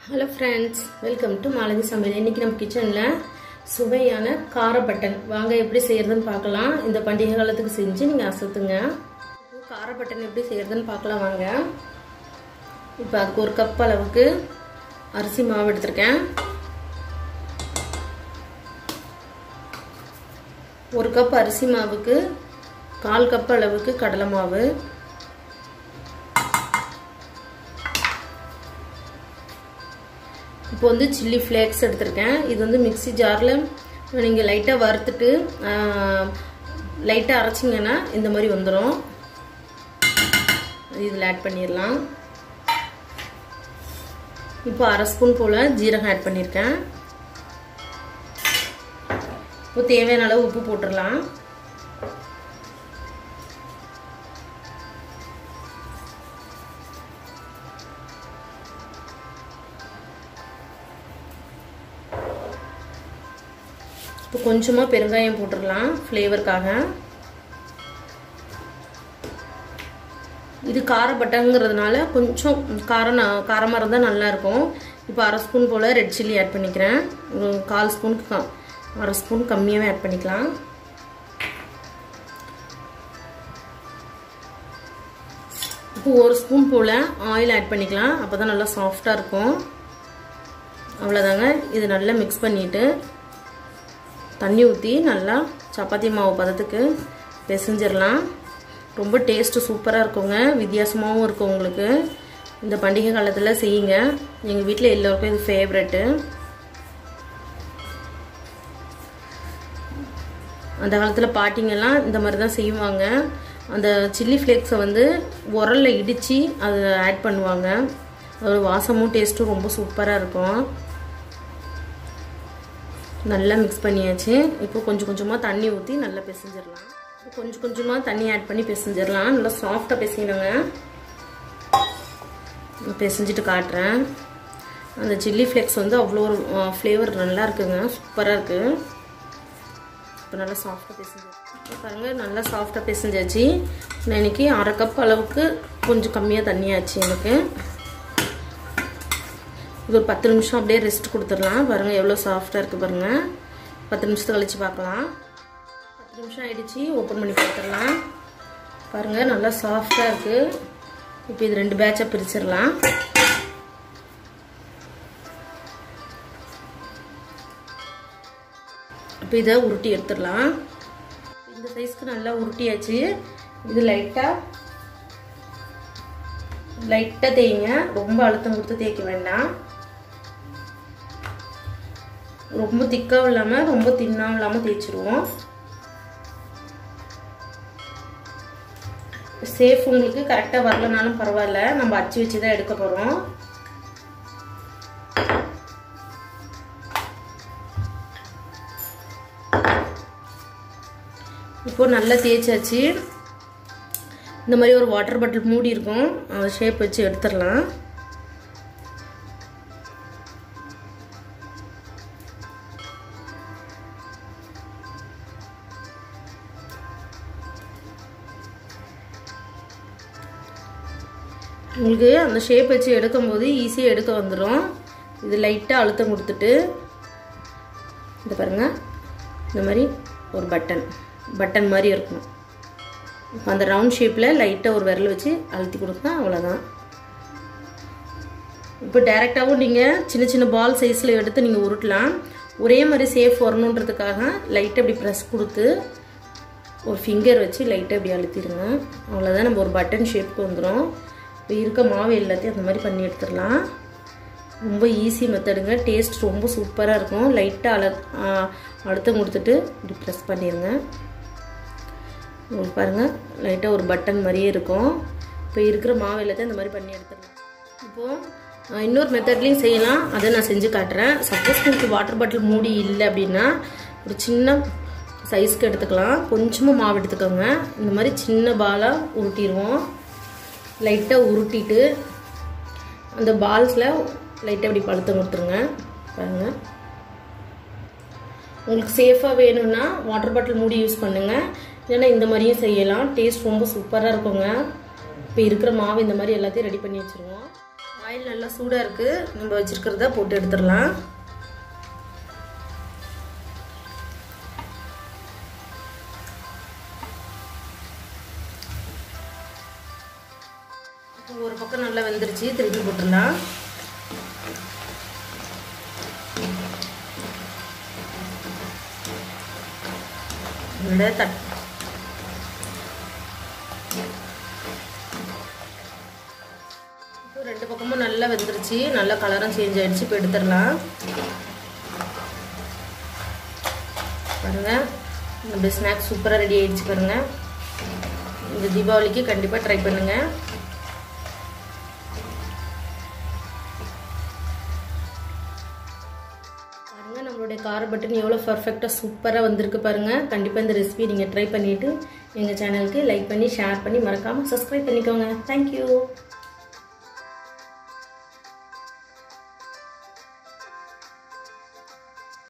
hello friends welcome to Malathi சமையல் இன்னைக்கு நம்ம கிச்சனில் சுவையான கார பட்டன் வாங்க எப்படி செய்யறதுன்னு பார்க்கலாம் இந்த பண்டிகை காலத்துக்கு செஞ்சு நீங்கள் அசத்துங்க இப்போ கார பட்டன் எப்படி செய்யறதுன்னு பார்க்கலாம் வாங்க இப்போ அதுக்கு ஒரு கப் அளவுக்கு அரிசி மாவு எடுத்திருக்கேன் ஒரு கப் அரிசி மாவுக்கு கால் கப் அளவுக்கு கடலை மாவு இப்போ வந்து சில்லி ஃப்ளேக்ஸ் எடுத்திருக்கேன் இது வந்து மிக்சி ஜாரில் நீங்கள் லைட்டாக வறுத்துட்டு லைட்டாக அரைச்சிங்கன்னா இந்த மாதிரி வந்துடும் இதில் ஆட் பண்ணிடலாம் இப்போ அரை ஸ்பூன் போல் ஜீரகம் ஆட் பண்ணியிருக்கேன் இப்போ தேவையான அளவு உப்பு போட்டுடலாம் இப்போ கொஞ்சமாக பெருங்காயம் போட்டுடலாம் ஃப்ளேவருக்காக இது காரப்பட்டங்கிறதுனால கொஞ்சம் காரம் காரமாக இருந்தால் நல்லாயிருக்கும் இப்போ அரை ஸ்பூன் போல் ரெட் சில்லி ஆட் பண்ணிக்கிறேன் ஒரு கால் ஸ்பூனுக்கு க அரை ஸ்பூன் கம்மியாகவே ஆட் பண்ணிக்கலாம் இப்போ ஒரு ஸ்பூன் போல் ஆயில் ஆட் பண்ணிக்கலாம் அப்போ தான் நல்லா சாஃப்டாக இருக்கும் அவ்வளோதாங்க இது நல்லா மிக்ஸ் பண்ணிவிட்டு தண்ணி ஊற்றி நல்லா சப்பாத்தி மாவு பதத்துக்கு பிசைஞ்சிடலாம் ரொம்ப டேஸ்ட்டு சூப்பராக இருக்குங்க வித்தியாசமாகவும் இருக்கும் உங்களுக்கு இந்த பண்டிகை காலத்தில் செய்யுங்க எங்கள் வீட்டில் எல்லோருக்கும் இது ஃபேவரெட்டு அந்த காலத்தில் பாட்டிங்கெல்லாம் இந்த மாதிரி தான் செய்வாங்க அந்த சில்லி ஃப்ளேக்ஸை வந்து உரலில் இடித்து அதை ஆட் பண்ணுவாங்க அதோட வாசமும் டேஸ்ட்டும் ரொம்ப சூப்பராக இருக்கும் நல்லா மிக்ஸ் பண்ணியாச்சு இப்போ கொஞ்சம் கொஞ்சமாக தண்ணி ஊற்றி நல்லா பிசைஞ்சிடலாம் கொஞ்சம் கொஞ்சமாக தண்ணி ஆட் பண்ணி பிசைஞ்சிடலாம் நல்லா சாஃப்டாக பிசையணுங்க பிசைஞ்சிட்டு காட்டுறேன் அந்த சில்லி ஃப்ளேக்ஸ் வந்து அவ்வளோ ஒரு ஃப்ளேவர் நல்லா இருக்குங்க சூப்பராக இருக்குது இப்போ நல்லா சாஃப்டாக பிசைஞ்சு பாருங்கள் நல்லா சாஃப்டாக பிசைஞ்சாச்சு நான் இன்றைக்கி அரை கப் அளவுக்கு கொஞ்சம் கம்மியாக தண்ணியாச்சு எனக்கு இது ஒரு பத்து நிமிஷம் அப்படியே ரெஸ்ட் கொடுத்துடலாம் பாருங்கள் எவ்வளோ சாஃப்டாக இருக்குது பாருங்கள் பத்து நிமிஷத்தை கழித்து பார்க்கலாம் பத்து நிமிஷம் ஆகிடுச்சு ஓப்பன் பண்ணி பார்த்துடலாம் பாருங்கள் நல்லா சாஃப்டாக இருக்குது இப்போ இது ரெண்டு பேட்சாக பிரிச்சிடலாம் இப்போ இதை உருட்டி எடுத்துடலாம் இந்த சைஸ்க்கு நல்லா உருட்டியாச்சு இது லைட்டாக லைட்டாக தேய்ங்க ரொம்ப அழுத்தம் கொடுத்து தேய்க்க வேண்டாம் ரொம்ப திக்காகவும் இல்லாமல் ரொம்ப தின்னாகவும் இல்லாமல் தேய்ச்சிருவோம் சேஃப் உங்களுக்கு கரெக்டாக வரலனாலும் பரவாயில்ல நம்ம அச்சு வச்சு தான் எடுக்க போகிறோம் இப்போ நல்லா தேய்ச்சாச்சு இந்த மாதிரி ஒரு வாட்டர் பாட்டில் மூடி இருக்கும் அதை ஷேப் வச்சு எடுத்துடலாம் உங்களுக்கு அந்த ஷேப் வச்சு எடுக்கும்போது ஈஸியாக எடுக்க வந்துடும் இது லைட்டாக அழுத்தம் கொடுத்துட்டு இந்த பாருங்கள் இந்த மாதிரி ஒரு பட்டன் பட்டன் மாதிரி இருக்கும் அந்த ரவுண்ட் ஷேப்பில் லைட்டாக ஒரு விரல் வச்சு அழுத்தி கொடுத்தா அவ்வளோதான் இப்போ டேரெக்டாகவும் நீங்கள் சின்ன சின்ன பால் சைஸில் எடுத்து நீங்கள் உருட்டலாம் ஒரே மாதிரி சேஃப் வரணுன்றதுக்காக லைட்டாக இப்படி ப்ரெஸ் கொடுத்து ஒரு ஃபிங்கர் வச்சு லைட்டாக இப்படி அழுத்திடுங்க அவ்வளோதான் நம்ம ஒரு பட்டன் ஷேப்புக்கு வந்துடும் இப்போ இருக்க மாவு எல்லாத்தையும் அந்த மாதிரி பண்ணி எடுத்துடலாம் ரொம்ப ஈஸி மெத்தடுங்க டேஸ்ட் ரொம்ப சூப்பராக இருக்கும் லைட்டாக அழ அழுத்தம் கொடுத்துட்டு இப்படி ப்ரெஸ் பண்ணிடுங்க உங்களுக்கு பாருங்கள் லைட்டாக ஒரு பட்டன் மாதிரியே இருக்கும் இப்போ இருக்கிற மாவு எல்லாத்தையும் இந்த மாதிரி பண்ணி எடுத்துடலாம் இப்போது இன்னொரு மெத்தட்லேயும் செய்யலாம் அதை நான் செஞ்சு காட்டுறேன் சப்போஸ் உங்களுக்கு வாட்டர் பாட்டில் மூடி இல்லை அப்படின்னா ஒரு சின்ன சைஸ்க்கு எடுத்துக்கலாம் கொஞ்சமாக மாவு எடுத்துக்கோங்க இந்த மாதிரி சின்ன பாலாக உருட்டிடுவோம் லைட்டாக உருட்டிட்டு அந்த பால்ஸில் லைட்டாக இப்படி பழுத்தம் கொடுத்துருங்க பாருங்கள் உங்களுக்கு சேஃபாக வேணும்னா வாட்டர் பாட்டில் மூடி யூஸ் பண்ணுங்கள் இல்லைன்னா இந்த மாதிரியும் செய்யலாம் டேஸ்ட் ரொம்ப சூப்பராக இருக்குங்க இப்போ இருக்கிற மாவு இந்த மாதிரி எல்லாத்தையும் ரெடி பண்ணி வச்சுருவோம் ஆயில் நல்லா சூடாக இருக்குது நம்ம வச்சுருக்கிறத போட்டு எடுத்துடலாம் ஒரு பக்கம் நல்லா வெந்துருச்சு திருப்பி போட்டுடலாம் இதோட தட் இப்போ ரெண்டு பக்கமும் நல்லா வெந்துருச்சு நல்லா கலரும் சேஞ்ச் ஆயிடுச்சு இப்போ எடுத்துடலாம் பாருங்க நம்ம ஸ்நாக்ஸ் சூப்பராக ரெடி ஆயிடுச்சு பாருங்க இந்த தீபாவளிக்கு கண்டிப்பாக ட்ரை பண்ணுங்கள் பாருங்க நம்மளுடைய கார பட்டன் எவ்வளோ பர்ஃபெக்டாக சூப்பராக வந்திருக்கு பாருங்கள் கண்டிப்பாக இந்த ரெசிபி நீங்கள் ட்ரை பண்ணிவிட்டு எங்கள் சேனலுக்கு லைக் பண்ணி ஷேர் பண்ணி மறக்காமல் சப்ஸ்கிரைப் பண்ணிக்கோங்க தேங்க்யூ